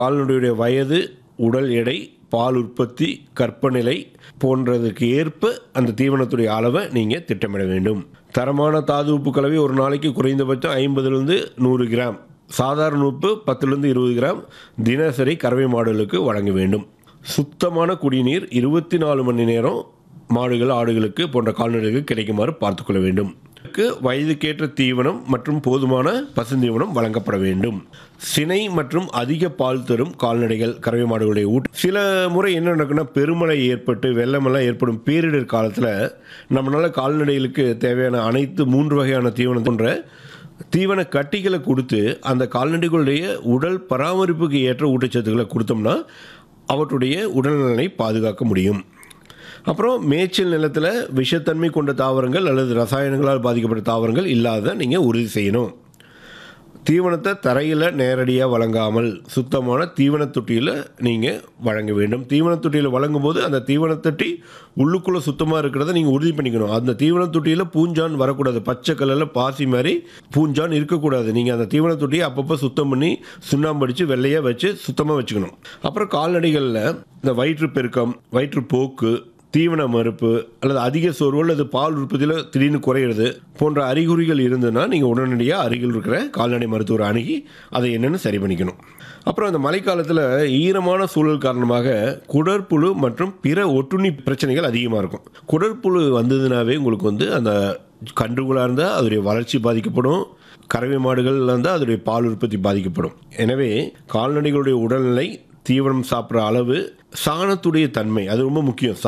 கால்நடையுடைய வயது உடல் எடை பால் உற்பத்தி கற்பநிலை போன்றதுக்கு ஏற்ப அந்த தீவனத்துடைய அளவை நீங்கள் திட்டமிட வேண்டும் தரமான தாது உப்பு கலவை ஒரு நாளைக்கு குறைந்தபட்சம் ஐம்பதுலேருந்து நூறு கிராம் சாதாரண உப்பு பத்துலேருந்து இருபது கிராம் தினசரி கறவை மாடுகளுக்கு வழங்க வேண்டும் சுத்தமான குடிநீர் இருபத்தி நாலு மணி நேரம் மாடுகள் ஆடுகளுக்கு போன்ற கால்நடைகளுக்கு கிடைக்குமாறு பார்த்துக்கொள்ள வேண்டும் இதற்கு வயதுக்கேற்ற தீவனம் மற்றும் போதுமான பசுந்தீவனம் வழங்கப்பட வேண்டும் சினை மற்றும் அதிக பால் தரும் கால்நடைகள் கறவை மாடுகளுடைய ஊட்ட சில முறை என்ன நடக்குன்னா பெருமழை ஏற்பட்டு வெள்ளமெல்லாம் ஏற்படும் பேரிடர் காலத்தில் நம்மளால கால்நடைகளுக்கு தேவையான அனைத்து மூன்று வகையான தீவனம் போன்ற தீவன கட்டிகளை கொடுத்து அந்த கால்நடைகளுடைய உடல் பராமரிப்புக்கு ஏற்ற ஊட்டச்சத்துக்களை கொடுத்தோம்னா அவற்றுடைய உடல்நலனை பாதுகாக்க முடியும் அப்புறம் மேய்ச்சல் நிலத்தில் விஷத்தன்மை கொண்ட தாவரங்கள் அல்லது ரசாயனங்களால் பாதிக்கப்பட்ட தாவரங்கள் இல்லாத நீங்கள் உறுதி செய்யணும் தீவனத்தை தரையில் நேரடியாக வழங்காமல் சுத்தமான தீவன தொட்டியில் நீங்கள் வழங்க வேண்டும் தீவன தொட்டியில் வழங்கும் போது அந்த தீவன தொட்டி உள்ளுக்குள்ளே சுத்தமாக இருக்கிறத நீங்கள் உறுதி பண்ணிக்கணும் அந்த தீவன தொட்டியில் பூஞ்சான் வரக்கூடாது பச்சை கலரில் பாசி மாதிரி பூஞ்சான் இருக்கக்கூடாது நீங்கள் அந்த தீவன தொட்டியை அப்பப்போ சுத்தம் பண்ணி சுண்ணாம்பு அடித்து வெள்ளையாக வச்சு சுத்தமாக வச்சுக்கணும் அப்புறம் கால்நடைகளில் இந்த வயிற்றுப்பெருக்கம் வயிற்றுப்போக்கு தீவன மறுப்பு அல்லது அதிக சோர்வு அல்லது பால் உற்பத்தியில் திடீர்னு குறையிறது போன்ற அறிகுறிகள் இருந்ததுன்னா நீங்கள் உடனடியாக அருகில் இருக்கிற கால்நடை மருத்துவரை அணுகி அதை என்னென்னு சரி பண்ணிக்கணும் அப்புறம் இந்த மழைக்காலத்தில் ஈரமான சூழல் காரணமாக குடற்புழு மற்றும் பிற ஒட்டுண்ணி பிரச்சனைகள் அதிகமாக இருக்கும் குடற்புழு வந்ததுனாவே உங்களுக்கு வந்து அந்த கன்றுகளாக இருந்தால் அதோடைய வளர்ச்சி பாதிக்கப்படும் கறவை மாடுகள் இருந்தால் அதோடைய பால் உற்பத்தி பாதிக்கப்படும் எனவே கால்நடைகளுடைய உடல்நிலை தீவனம் சாப்பிட்ற அளவு சாணத்துடைய தன்மை அது ரொம்ப முக்கியம்